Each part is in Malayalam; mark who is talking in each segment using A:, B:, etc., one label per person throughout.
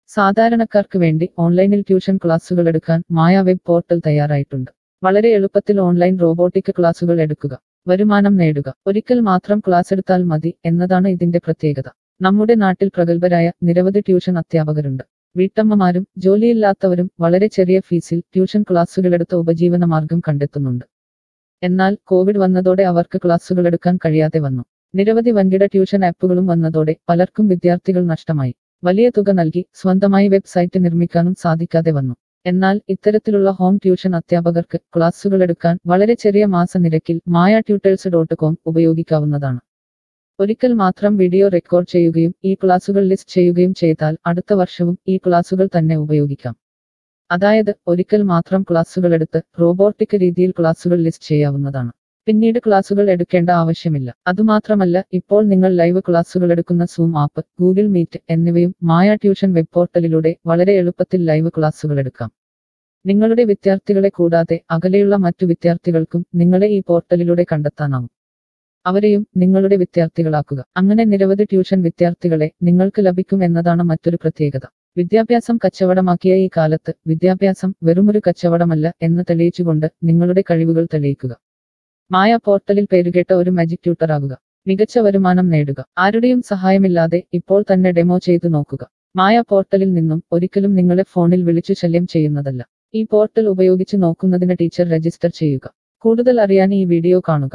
A: സാധാരണക്കാർക്ക് വേണ്ടി ഓൺലൈനിൽ ട്യൂഷൻ ക്ലാസുകൾ എടുക്കാൻ മായ വെബ് പോർട്ടൽ തയ്യാറായിട്ടുണ്ട് വളരെ എളുപ്പത്തിൽ ഓൺലൈൻ റോബോട്ടിക് ക്ലാസുകൾ എടുക്കുക വരുമാനം നേടുക ഒരിക്കൽ മാത്രം ക്ലാസ് എടുത്താൽ മതി എന്നതാണ് ഇതിന്റെ പ്രത്യേകത നമ്മുടെ നാട്ടിൽ പ്രഗത്ഭരായ നിരവധി ട്യൂഷൻ അധ്യാപകരുണ്ട് വീട്ടമ്മമാരും ജോലിയില്ലാത്തവരും വളരെ ചെറിയ ഫീസിൽ ട്യൂഷൻ ക്ലാസുകളെടുത്ത് ഉപജീവന മാർഗം കണ്ടെത്തുന്നുണ്ട് എന്നാൽ കോവിഡ് വന്നതോടെ അവർക്ക് ക്ലാസുകൾ എടുക്കാൻ കഴിയാതെ വന്നു നിരവധി വൻകിട ട്യൂഷൻ ആപ്പുകളും വന്നതോടെ പലർക്കും വിദ്യാർത്ഥികൾ നഷ്ടമായി വലിയ തുക നൽകി സ്വന്തമായി വെബ്സൈറ്റ് നിർമ്മിക്കാനും സാധിക്കാതെ വന്നു എന്നാൽ ഇത്തരത്തിലുള്ള ഹോം ട്യൂഷൻ അധ്യാപകർക്ക് ക്ലാസുകൾ എടുക്കാൻ വളരെ ചെറിയ മാസ നിരക്കിൽ മായ ട്യൂട്ടേഴ്സ് ഡോട്ട് കോം ഉപയോഗിക്കാവുന്നതാണ് ഒരിക്കൽ മാത്രം വീഡിയോ റെക്കോർഡ് ചെയ്യുകയും ഈ ക്ലാസുകൾ ലിസ്റ്റ് ചെയ്യുകയും ചെയ്താൽ അടുത്ത വർഷവും ഈ ക്ലാസുകൾ തന്നെ ഉപയോഗിക്കാം അതായത് ഒരിക്കൽ മാത്രം ക്ലാസുകൾ എടുത്ത് റോബോട്ടിക് രീതിയിൽ ക്ലാസുകൾ ലിസ്റ്റ് ചെയ്യാവുന്നതാണ് പിന്നീട് ക്ലാസുകൾ എടുക്കേണ്ട ആവശ്യമില്ല അതുമാത്രമല്ല ഇപ്പോൾ നിങ്ങൾ ലൈവ് ക്ലാസുകൾ എടുക്കുന്ന സൂം ആപ്പ് ഗൂഗിൾ മീറ്റ് എന്നിവയും മായ ട്യൂഷൻ വെബ് പോർട്ടലിലൂടെ വളരെ എളുപ്പത്തിൽ ലൈവ് ക്ലാസുകൾ എടുക്കാം നിങ്ങളുടെ വിദ്യാർത്ഥികളെ കൂടാതെ അകലെയുള്ള മറ്റു വിദ്യാർത്ഥികൾക്കും നിങ്ങളെ ഈ പോർട്ടലിലൂടെ കണ്ടെത്താനാവും അവരെയും നിങ്ങളുടെ വിദ്യാർത്ഥികളാക്കുക അങ്ങനെ നിരവധി ട്യൂഷൻ വിദ്യാർത്ഥികളെ നിങ്ങൾക്ക് ലഭിക്കും എന്നതാണ് മറ്റൊരു പ്രത്യേകത വിദ്യാഭ്യാസം കച്ചവടമാക്കിയ ഈ കാലത്ത് വിദ്യാഭ്യാസം വെറുമൊരു കച്ചവടമല്ല എന്ന് തെളിയിച്ചുകൊണ്ട് നിങ്ങളുടെ കഴിവുകൾ തെളിയിക്കുക മായ പോർട്ടലിൽ പേരുകേട്ട ഒരു മാജിക് ട്യൂട്ടർ ആകുക മികച്ച വരുമാനം നേടുക ആരുടെയും സഹായമില്ലാതെ ഇപ്പോൾ തന്നെ ഡെമോ ചെയ്തു നോക്കുക മായ പോർട്ടലിൽ നിന്നും ഒരിക്കലും നിങ്ങളെ ഫോണിൽ വിളിച്ചു ശല്യം ചെയ്യുന്നതല്ല ഈ പോർട്ടൽ ഉപയോഗിച്ച് നോക്കുന്നതിന് ടീച്ചർ രജിസ്റ്റർ ചെയ്യുക കൂടുതൽ അറിയാൻ ഈ വീഡിയോ കാണുക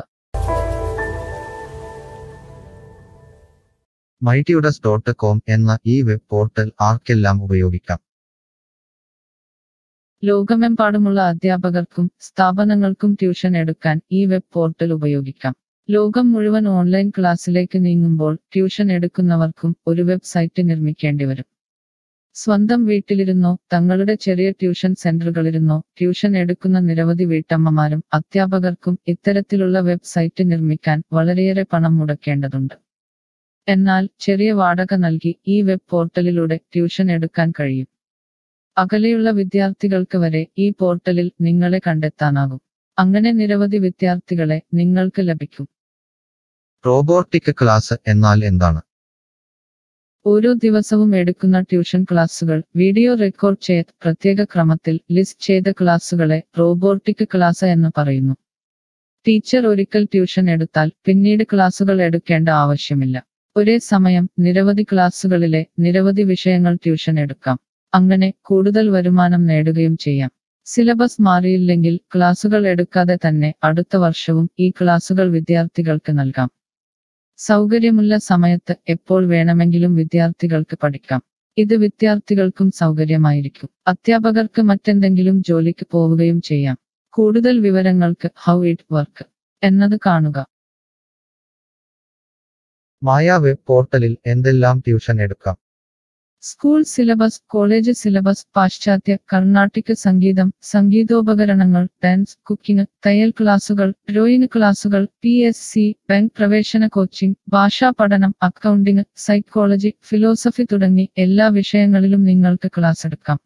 B: മൈറ്റിയുഡസ് ഡോട്ട് കോം എന്ന ഈ വെബ് പോർട്ടൽ ആർക്കെല്ലാം ഉപയോഗിക്കാം
A: ലോകമെമ്പാടുമുള്ള അധ്യാപകർക്കും സ്ഥാപനങ്ങൾക്കും ട്യൂഷൻ എടുക്കാൻ ഈ വെബ് പോർട്ടൽ ഉപയോഗിക്കാം ലോകം മുഴുവൻ ഓൺലൈൻ ക്ലാസ്സിലേക്ക് നീങ്ങുമ്പോൾ ട്യൂഷൻ എടുക്കുന്നവർക്കും ഒരു വെബ്സൈറ്റ് നിർമ്മിക്കേണ്ടി വരും സ്വന്തം വീട്ടിലിരുന്നോ തങ്ങളുടെ ചെറിയ ട്യൂഷൻ സെന്ററുകളിരുന്നോ ട്യൂഷൻ എടുക്കുന്ന നിരവധി വീട്ടമ്മമാരും അധ്യാപകർക്കും ഇത്തരത്തിലുള്ള വെബ്സൈറ്റ് നിർമ്മിക്കാൻ വളരെയേറെ പണം മുടക്കേണ്ടതുണ്ട് എന്നാൽ ചെറിയ വാടക നൽകി ഈ വെബ് പോർട്ടലിലൂടെ ട്യൂഷൻ എടുക്കാൻ കഴിയും അകലെയുള്ള വിദ്യാർത്ഥികൾക്ക് വരെ ഈ പോർട്ടലിൽ നിങ്ങളെ കണ്ടെത്താനാകും അങ്ങനെ നിരവധി വിദ്യാർത്ഥികളെ നിങ്ങൾക്ക് ലഭിക്കും
B: റോബോട്ടിക് ക്ലാസ് എന്നാൽ എന്താണ്
A: ഓരോ ദിവസവും എടുക്കുന്ന ട്യൂഷൻ ക്ലാസുകൾ വീഡിയോ റെക്കോർഡ് ചെയ്ത് പ്രത്യേക ക്രമത്തിൽ ലിസ്റ്റ് ചെയ്ത ക്ലാസുകളെ റോബോട്ടിക് ക്ലാസ് എന്ന് പറയുന്നു ടീച്ചർ ഒരിക്കൽ ട്യൂഷൻ എടുത്താൽ പിന്നീട് ക്ലാസുകൾ എടുക്കേണ്ട ആവശ്യമില്ല ഒരേ സമയം നിരവധി ക്ലാസുകളിലെ നിരവധി വിഷയങ്ങൾ ട്യൂഷൻ എടുക്കാം അങ്ങനെ കൂടുതൽ വരുമാനം നേടുകയും ചെയ്യാം സിലബസ് മാറിയില്ലെങ്കിൽ ക്ലാസുകൾ എടുക്കാതെ തന്നെ അടുത്ത വർഷവും ഈ ക്ലാസുകൾ വിദ്യാർത്ഥികൾക്ക് നൽകാം സൗകര്യമുള്ള സമയത്ത് എപ്പോൾ വേണമെങ്കിലും വിദ്യാർത്ഥികൾക്ക് പഠിക്കാം ഇത് വിദ്യാർത്ഥികൾക്കും സൗകര്യമായിരിക്കും അധ്യാപകർക്ക് മറ്റെന്തെങ്കിലും ജോലിക്ക് പോവുകയും ചെയ്യാം കൂടുതൽ വിവരങ്ങൾക്ക് ഹൗ ഇറ്റ് വർക്ക് എന്നത് കാണുക
B: മായ വെബ് പോർട്ടലിൽ എന്തെല്ലാം ട്യൂഷൻ എടുക്കാം
A: സ്കൂൾ സിലബസ് കോളേജ് സിലബസ് പാശ്ചാത്യ കർണാട്ടിക് സംഗീതം സംഗീതോപകരണങ്ങൾ ഡാൻസ് കുക്കിംഗ് തയ്യൽ ക്ലാസുകൾ ഡ്രോയിങ് ക്ലാസുകൾ പി എസ് സി ബാങ്ക് പ്രവേശന കോച്ചിംഗ് ഭാഷാ പഠനം അക്കൗണ്ടിംഗ് സൈക്കോളജി ഫിലോസഫി തുടങ്ങി എല്ലാ വിഷയങ്ങളിലും നിങ്ങൾക്ക് ക്ലാസ് എടുക്കാം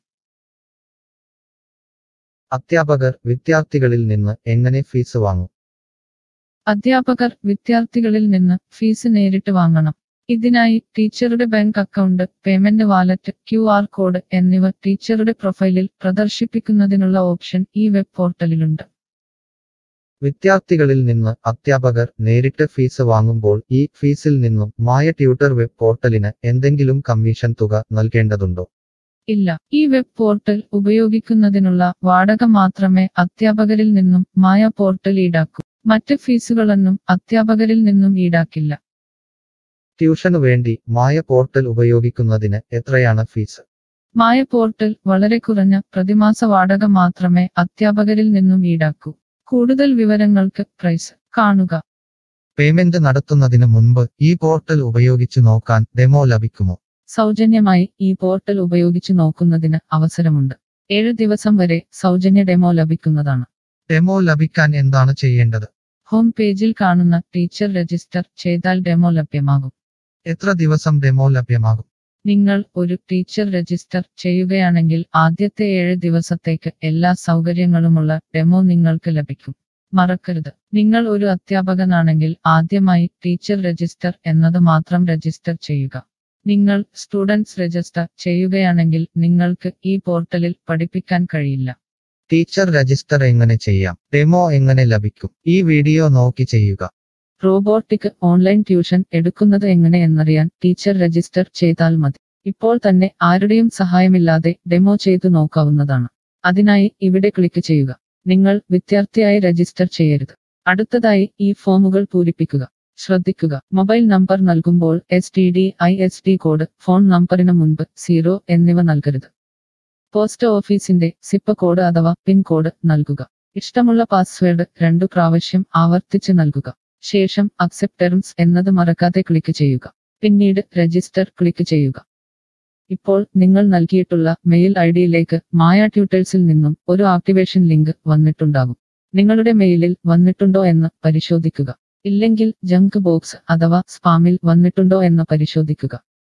B: അധ്യാപകർ വിദ്യാർത്ഥികളിൽ നിന്ന് എങ്ങനെ ഫീസ് വാങ്ങും
A: അധ്യാപകർ വിദ്യാർത്ഥികളിൽ നിന്ന് ഫീസ് നേരിട്ട് വാങ്ങണം ഇതിനായി ടീച്ചറുടെ bank account payment wallet Q R code എന്നിവ ടീച്ചറുടെ പ്രൊഫൈലിൽ പ്രദർശിപ്പിക്കുന്നതിനുള്ള ഓപ്ഷൻ ഈ വെബ് പോർട്ടലിലുണ്ട്
B: വിദ്യാർത്ഥികളിൽ നിന്ന് അധ്യാപകർ നേരിട്ട് ഫീസ് വാങ്ങുമ്പോൾ ഈ ഫീസിൽ നിന്നും മായ ട്യൂട്ടർ വെബ് പോർട്ടലിന് എന്തെങ്കിലും കമ്മീഷൻ തുക നൽകേണ്ടതുണ്ടോ
A: ഇല്ല ഈ വെബ് പോർട്ടൽ ഉപയോഗിക്കുന്നതിനുള്ള വാടക മാത്രമേ അധ്യാപകരിൽ നിന്നും മായ പോർട്ടൽ ഈടാക്കൂ മറ്റ് ഫീസുകളൊന്നും അധ്യാപകരിൽ നിന്നും ഈടാക്കില്ല
B: ട്യൂഷനു വേണ്ടി മായ പോർട്ടൽ ഉപയോഗിക്കുന്നതിന് എത്രയാണ് ഫീസ്
A: മായ പോർട്ടൽ വളരെ കുറഞ്ഞ പ്രതിമാസ വാടക മാത്രമേ അധ്യാപകരിൽ നിന്നും ഈടാക്കൂ കൂടുതൽ വിവരങ്ങൾക്ക് പ്രൈസ് കാണുക
B: പേയ്മെന്റ് നടത്തുന്നതിന് മുൻപ് ഈ പോർട്ടൽ ഉപയോഗിച്ചു നോക്കാൻ ഡെമോ ലഭിക്കുമോ
A: സൗജന്യമായി ഈ പോർട്ടൽ ഉപയോഗിച്ച് നോക്കുന്നതിന് അവസരമുണ്ട് ഏഴ് ദിവസം വരെ സൗജന്യ ഡെമോ ലഭിക്കുന്നതാണ്
B: ഡെമോ ലഭിക്കാൻ എന്താണ് ചെയ്യേണ്ടത്
A: ഹോം പേജിൽ കാണുന്ന ടീച്ചർ രജിസ്റ്റർ ചെയ്താൽ ഡെമോ ലഭ്യമാകും
B: എത്ര ദിവസം ഡെമോ ലഭ്യമാകും
A: നിങ്ങൾ ഒരു ടീച്ചർ രജിസ്റ്റർ ചെയ്യുകയാണെങ്കിൽ ആദ്യത്തെ ഏഴ് ദിവസത്തേക്ക് എല്ലാ സൗകര്യങ്ങളുമുള്ള ഡെമോ നിങ്ങൾക്ക് ലഭിക്കും മറക്കരുത് നിങ്ങൾ ഒരു അധ്യാപകനാണെങ്കിൽ ആദ്യമായി ടീച്ചർ രജിസ്റ്റർ എന്നത് മാത്രം രജിസ്റ്റർ ചെയ്യുക നിങ്ങൾ സ്റ്റുഡൻസ് രജിസ്റ്റർ ചെയ്യുകയാണെങ്കിൽ നിങ്ങൾക്ക് ഈ പോർട്ടലിൽ പഠിപ്പിക്കാൻ കഴിയില്ല
B: ടീച്ചർ രജിസ്റ്റർ എങ്ങനെ ചെയ്യാം ഡെമോ എങ്ങനെ ലഭിക്കും ഈ വീഡിയോ നോക്കി ചെയ്യുക
A: റോബോട്ടിക് ഓൺലൈൻ ട്യൂഷൻ എടുക്കുന്നത് എങ്ങനെ എന്നറിയാൻ ടീച്ചർ രജിസ്റ്റർ ചെയ്താൽ മതി ഇപ്പോൾ തന്നെ ആരുടെയും സഹായമില്ലാതെ ഡെമോ ചെയ്തു നോക്കാവുന്നതാണ് അതിനായി ഇവിടെ ക്ലിക്ക് ചെയ്യുക നിങ്ങൾ വിദ്യാർത്ഥിയായി രജിസ്റ്റർ ചെയ്യരുത് അടുത്തതായി ഈ ഫോമുകൾ പൂരിപ്പിക്കുക ശ്രദ്ധിക്കുക മൊബൈൽ നമ്പർ നൽകുമ്പോൾ S T D I S D code phone നമ്പറിന് മുൻപ് സീറോ എന്നിവ നൽകരുത് പോസ്റ്റ് ഓഫീസിന്റെ സിപ്പ് കോഡ് അഥവാ പിൻ കോഡ് നൽകുക ഇഷ്ടമുള്ള പാസ്വേഡ് രണ്ടു പ്രാവശ്യം ആവർത്തിച്ച് നൽകുക ശേഷം അക്സെപ്റ്റ് ടെർംസ് എന്നത് മറക്കാതെ ക്ലിക്ക് ചെയ്യുക പിന്നീട് രജിസ്റ്റർ ക്ലിക്ക് ചെയ്യുക ഇപ്പോൾ നിങ്ങൾ നൽകിയിട്ടുള്ള മെയിൽ ഐ ഡിയിലേക്ക് മായ ട്യൂട്ടേഴ്സിൽ നിന്നും ഒരു ആക്ടിവേഷൻ ലിങ്ക് വന്നിട്ടുണ്ടാകും നിങ്ങളുടെ മെയിലിൽ വന്നിട്ടുണ്ടോ എന്ന് പരിശോധിക്കുക ഇല്ലെങ്കിൽ ജങ്ക് ബോക്സ് അഥവാ സ്പാമിൽ വന്നിട്ടുണ്ടോ എന്ന് പരിശോധിക്കുക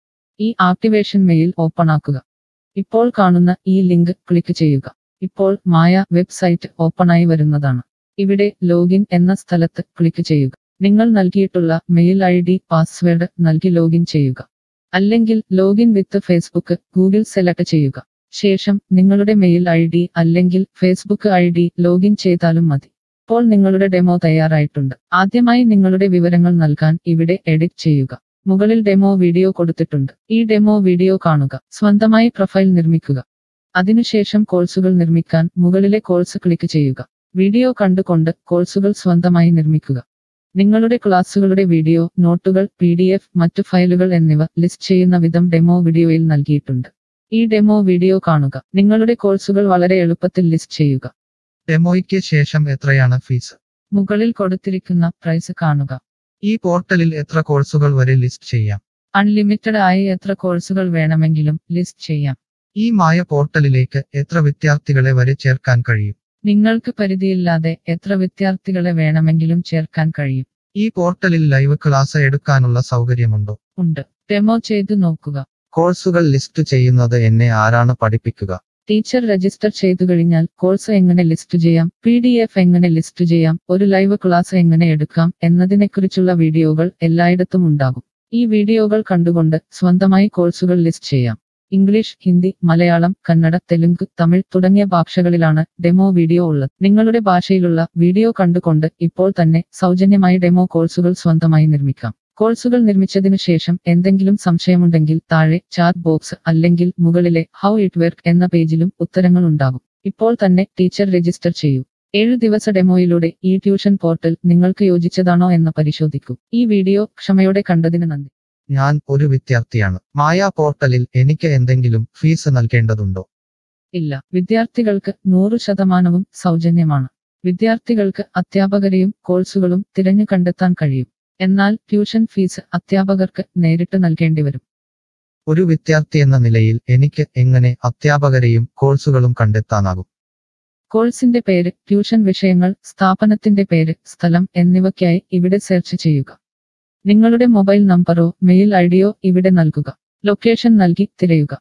A: ഈ ആക്ടിവേഷൻ മെയിൽ ഓപ്പൺ ആക്കുക ഇപ്പോൾ കാണുന്ന ഈ ലിങ്ക് ക്ലിക്ക് ചെയ്യുക ഇപ്പോൾ മായ വെബ്സൈറ്റ് ഓപ്പണായി വരുന്നതാണ് ഇവിടെ ലോഗിൻ എന്ന സ്ഥലത്ത് ക്ലിക്ക് ചെയ്യുക നിങ്ങൾ നൽകിയിട്ടുള്ള മെയിൽ ഐ ഡി പാസ്വേഡ് നൽകി ലോഗിൻ ചെയ്യുക അല്ലെങ്കിൽ login with Facebook Google select ചെയ്യുക ശേഷം നിങ്ങളുടെ മെയിൽ ഐ ഡി അല്ലെങ്കിൽ ഫേസ്ബുക്ക് ഐ ഡി ലോഗിൻ ചെയ്താലും മതി ഇപ്പോൾ നിങ്ങളുടെ ഡെമോ തയ്യാറായിട്ടുണ്ട് ആദ്യമായി നിങ്ങളുടെ വിവരങ്ങൾ നൽകാൻ ഇവിടെ എഡിറ്റ് ചെയ്യുക മുകളിൽ ഡെമോ വീഡിയോ കൊടുത്തിട്ടുണ്ട് ഈ ഡെമോ വീഡിയോ കാണുക സ്വന്തമായി പ്രൊഫൈൽ നിർമ്മിക്കുക അതിനുശേഷം കോഴ്സുകൾ നിർമ്മിക്കാൻ മുകളിലെ കോഴ്സ് ക്ലിക്ക് ചെയ്യുക വീഡിയോ കണ്ടുകൊണ്ട് കോഴ്സുകൾ സ്വന്തമായി നിർമ്മിക്കുക നിങ്ങളുടെ ക്ലാസ്സുകളുടെ വീഡിയോ നോട്ടുകൾ പി ഡി എഫ് മറ്റു ഫയലുകൾ എന്നിവ ലിസ്റ്റ് ചെയ്യുന്ന വിധം ഡെമോ വീഡിയോയിൽ നൽകിയിട്ടുണ്ട് ഈ ഡെമോ വീഡിയോ കാണുക നിങ്ങളുടെ കോഴ്സുകൾ വളരെ എളുപ്പത്തിൽ ലിസ്റ്റ് ചെയ്യുക
B: ഡെമോയ്ക്ക് ശേഷം എത്രയാണ് ഫീസ്
A: മുകളിൽ കൊടുത്തിരിക്കുന്ന പ്രൈസ് കാണുക
B: ഈ പോർട്ടലിൽ എത്ര കോഴ്സുകൾ വരെ ലിസ്റ്റ് ചെയ്യാം
A: അൺലിമിറ്റഡ് ആയി എത്ര കോഴ്സുകൾ വേണമെങ്കിലും ലിസ്റ്റ് ചെയ്യാം
B: ഈ മായ പോർട്ടലിലേക്ക് എത്ര വിദ്യാർത്ഥികളെ വരെ ചേർക്കാൻ കഴിയും
A: നിങ്ങൾക്ക് പരിധിയില്ലാതെ എത്ര വിദ്യാർത്ഥികളെ വേണമെങ്കിലും ചേർക്കാൻ കഴിയും
B: ഈ പോർട്ടലിൽ ലൈവ് ക്ലാസ് എടുക്കാനുള്ള സൗകര്യമുണ്ടോ
A: ഉണ്ട് ഡെമോ ചെയ്തു നോക്കുക
B: കോഴ്സുകൾ ലിസ്റ്റ് ചെയ്യുന്നത് എന്നെ ആരാണ് പഠിപ്പിക്കുക
A: ടീച്ചർ രജിസ്റ്റർ ചെയ്തു കഴിഞ്ഞാൽ കോഴ്സ് എങ്ങനെ ലിസ്റ്റ് ചെയ്യാം പി ഡി എഫ് എങ്ങനെ ലിസ്റ്റ് ചെയ്യാം ഒരു ലൈവ് ക്ലാസ് എങ്ങനെ എടുക്കാം എന്നതിനെക്കുറിച്ചുള്ള വീഡിയോകൾ എല്ലായിടത്തും ഉണ്ടാകും ഈ വീഡിയോകൾ കണ്ടുകൊണ്ട് സ്വന്തമായി കോഴ്സുകൾ ലിസ്റ്റ് ചെയ്യാം ഇംഗ്ലീഷ് ഹിന്ദി മലയാളം കന്നഡ തെലുങ്ക് തമിഴ് തുടങ്ങിയ ഭാഷകളിലാണ് ഡെമോ വീഡിയോ ഉള്ളത് നിങ്ങളുടെ ഭാഷയിലുള്ള വീഡിയോ കണ്ടുകൊണ്ട് ഇപ്പോൾ തന്നെ സൗജന്യമായി ഡെമോ കോഴ്സുകൾ സ്വന്തമായി നിർമ്മിക്കാം കോഴ്സുകൾ നിർമ്മിച്ചതിനു ശേഷം എന്തെങ്കിലും സംശയമുണ്ടെങ്കിൽ താഴെ ചാറ്റ് ബോക്സ് അല്ലെങ്കിൽ മുകളിലെ ഹൗ ഇറ്റ് വർക്ക് എന്ന പേജിലും ഉത്തരങ്ങൾ ഉണ്ടാകും ഇപ്പോൾ തന്നെ ടീച്ചർ രജിസ്റ്റർ ചെയ്യൂ ഏഴു ദിവസ ഡെമോയിലൂടെ ഈ ട്യൂഷൻ പോർട്ടൽ നിങ്ങൾക്ക് യോജിച്ചതാണോ എന്ന് പരിശോധിക്കൂ ഈ വീഡിയോ ക്ഷമയോടെ കണ്ടതിന് നന്ദി
B: ഞാൻ ഒരു വിദ്യാർത്ഥിയാണ് മായ പോർട്ടലിൽ എനിക്ക് എന്തെങ്കിലും ഫീസ് നൽകേണ്ടതുണ്ടോ
A: ഇല്ല വിദ്യാർത്ഥികൾക്ക് നൂറ് ശതമാനവും സൗജന്യമാണ് വിദ്യാർത്ഥികൾക്ക് അധ്യാപകരെയും കോഴ്സുകളും തിരഞ്ഞു കണ്ടെത്താൻ കഴിയും എന്നാൽ ട്യൂഷൻ ഫീസ് അധ്യാപകർക്ക് നേരിട്ട് നൽകേണ്ടി വരും
B: ഒരു വിദ്യാർത്ഥി എന്ന നിലയിൽ എനിക്ക് എങ്ങനെ അധ്യാപകരെയും കോഴ്സുകളും കണ്ടെത്താനാകും
A: കോഴ്സിന്റെ പേര് ട്യൂഷൻ വിഷയങ്ങൾ സ്ഥാപനത്തിന്റെ പേര് സ്ഥലം എന്നിവയ്ക്കായി ഇവിടെ സെർച്ച് ചെയ്യുക നിങ്ങളുടെ മൊബൈൽ നമ്പറോ മെയിൽ ഐഡിയോ ഇവിടെ നൽകുക ലൊക്കേഷൻ നൽകി തിരയുക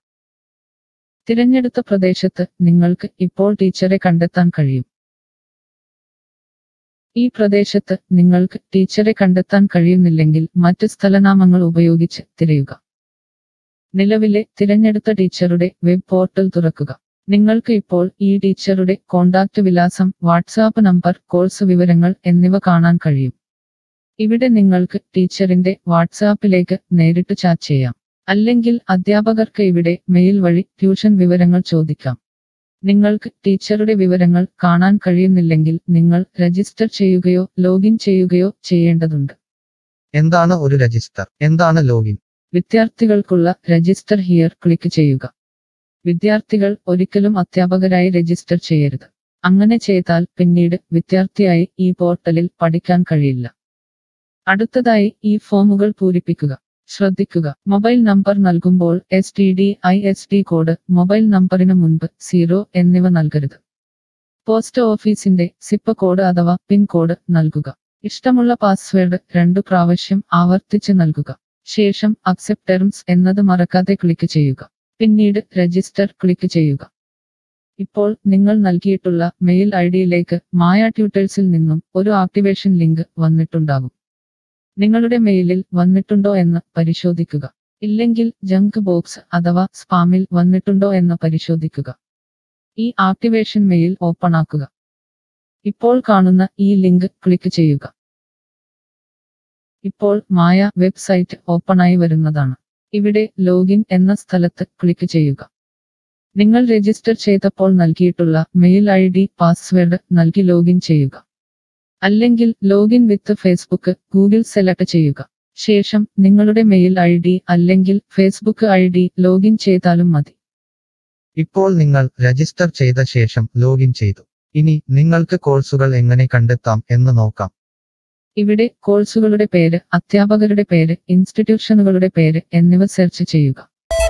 A: തിരഞ്ഞെടുത്ത പ്രദേശത്ത് നിങ്ങൾക്ക് ഇപ്പോൾ ടീച്ചറെ കണ്ടെത്താൻ കഴിയും ഈ പ്രദേശത്ത് നിങ്ങൾക്ക് ടീച്ചറെ കണ്ടെത്താൻ കഴിയുന്നില്ലെങ്കിൽ മറ്റ് സ്ഥലനാമങ്ങൾ ഉപയോഗിച്ച് തിരയുക നിലവിലെ തിരഞ്ഞെടുത്ത ടീച്ചറുടെ വെബ് പോർട്ടൽ തുറക്കുക നിങ്ങൾക്ക് ഇപ്പോൾ ഈ ടീച്ചറുടെ കോണ്ടാക്ട് വിലാസം വാട്സാപ്പ് നമ്പർ കോഴ്സ് വിവരങ്ങൾ എന്നിവ കാണാൻ കഴിയും ഇവിടെ നിങ്ങൾക്ക് ടീച്ചറിന്റെ വാട്സാപ്പിലേക്ക് നേരിട്ട് ചാറ്റ് ചെയ്യാം അല്ലെങ്കിൽ അധ്യാപകർക്ക് ഇവിടെ മെയിൽ വഴി ട്യൂഷൻ വിവരങ്ങൾ ചോദിക്കാം നിങ്ങൾക്ക് ടീച്ചറുടെ വിവരങ്ങൾ കാണാൻ കഴിയുന്നില്ലെങ്കിൽ നിങ്ങൾ രജിസ്റ്റർ ചെയ്യുകയോ ലോഗിൻ ചെയ്യുകയോ ചെയ്യേണ്ടതുണ്ട്
B: എന്താണ് ഒരു രജിസ്റ്റർ എന്താണ് ലോഗിൻ
A: വിദ്യാർത്ഥികൾക്കുള്ള രജിസ്റ്റർ ഹിയർ ക്ലിക്ക് ചെയ്യുക വിദ്യാർത്ഥികൾ ഒരിക്കലും അധ്യാപകരായി രജിസ്റ്റർ ചെയ്യരുത് അങ്ങനെ ചെയ്താൽ പിന്നീട് വിദ്യാർത്ഥിയായി ഈ പോർട്ടലിൽ പഠിക്കാൻ കഴിയില്ല അടുത്തതായി ഈ ഫോമുകൾ പൂരിപ്പിക്കുക ശ്രദ്ധിക്കുക മൊബൈൽ നമ്പർ നൽകുമ്പോൾ S T D I S D code mobile നമ്പറിന് മുൻപ് സീറോ എന്നിവ നൽകരുത് പോസ്റ്റ് ഓഫീസിന്റെ സിപ്പ് കോഡ് അഥവാ പിൻ കോഡ് നൽകുക ഇഷ്ടമുള്ള പാസ്വേഡ് രണ്ടു പ്രാവശ്യം ആവർത്തിച്ച് നൽകുക ശേഷം അക്സെപ്റ്റ് ടെർംസ് എന്നത് മറക്കാതെ ക്ലിക്ക് ചെയ്യുക പിന്നീട് രജിസ്റ്റർ ക്ലിക്ക് ചെയ്യുക ഇപ്പോൾ നിങ്ങൾ നൽകിയിട്ടുള്ള മെയിൽ ഐ ഡിയിലേക്ക് മായ ട്യൂട്ടേഴ്സിൽ നിന്നും ഒരു ആക്ടിവേഷൻ ലിങ്ക് വന്നിട്ടുണ്ടാകും നിങ്ങളുടെ മെയിലിൽ വന്നിട്ടുണ്ടോ എന്ന് പരിശോധിക്കുക ഇല്ലെങ്കിൽ ജങ്ക് ബോക്സ് അഥവാ സ്പാമിൽ വന്നിട്ടുണ്ടോ എന്ന് പരിശോധിക്കുക ഈ ആക്ടിവേഷൻ മെയിൽ ഓപ്പൺ ആക്കുക ഇപ്പോൾ കാണുന്ന ഈ ലിങ്ക് ക്ലിക്ക് ചെയ്യുക ഇപ്പോൾ മായ വെബ്സൈറ്റ് ഓപ്പണായി വരുന്നതാണ് ഇവിടെ ലോഗിൻ എന്ന സ്ഥലത്ത് ക്ലിക്ക് ചെയ്യുക നിങ്ങൾ രജിസ്റ്റർ ചെയ്തപ്പോൾ നൽകിയിട്ടുള്ള മെയിൽ ഐ ഡി പാസ്വേഡ് നൽകി ലോഗിൻ ചെയ്യുക അല്ലെങ്കിൽ login with Facebook Google select ചെയ്യുക ശേഷം നിങ്ങളുടെ മെയിൽ ഐ ഡി അല്ലെങ്കിൽ ഫേസ്ബുക്ക് ഐ ഡി ലോഗിൻ ചെയ്താലും മതി
B: ഇപ്പോൾ നിങ്ങൾ രജിസ്റ്റർ ചെയ്ത ശേഷം ലോഗിൻ ചെയ്തു ഇനി നിങ്ങൾക്ക് കോഴ്സുകൾ എങ്ങനെ കണ്ടെത്താം എന്ന് നോക്കാം
A: ഇവിടെ കോഴ്സുകളുടെ പേര് അധ്യാപകരുടെ പേര് ഇൻസ്റ്റിറ്റ്യൂഷനുകളുടെ പേര് എന്നിവ സെർച്ച് ചെയ്യുക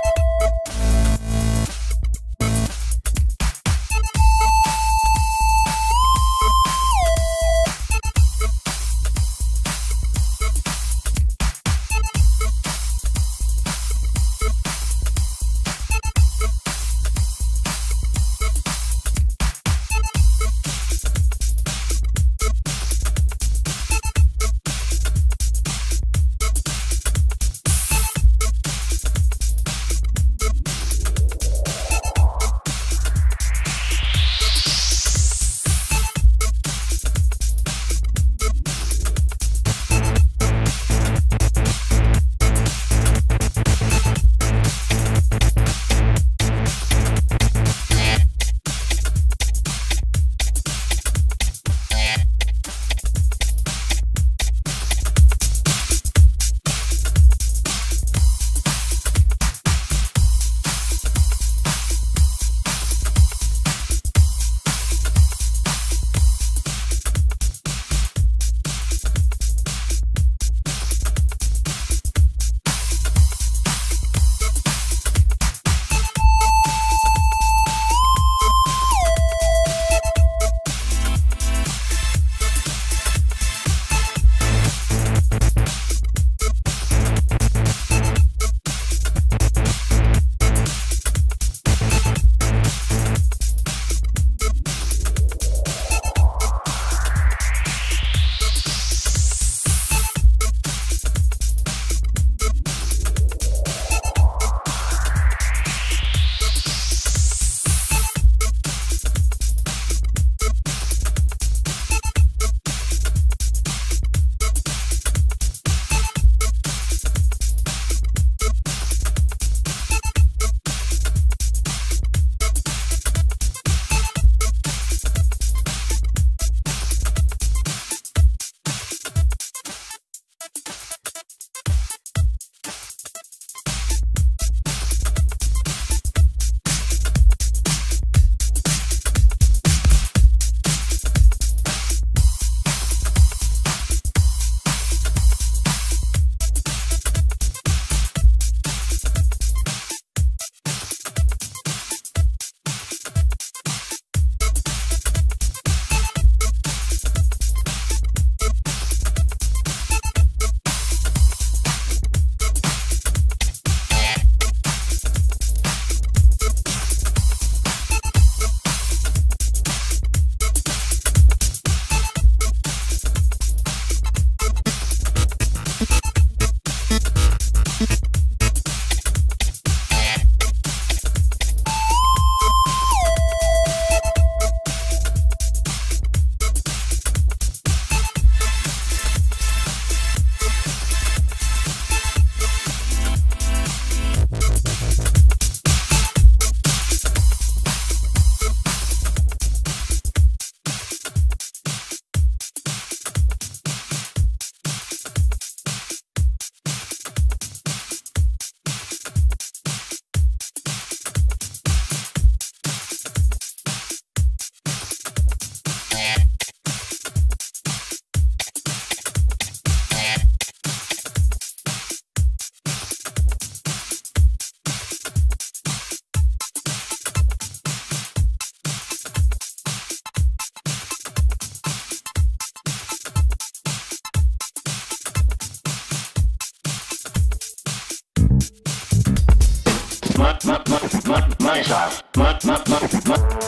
C: My style. My, my, my,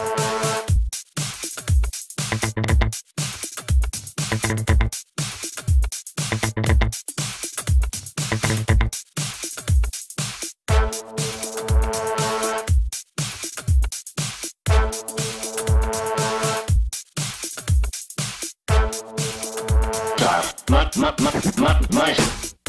C: my. Ma- ma- ma- ma- ma-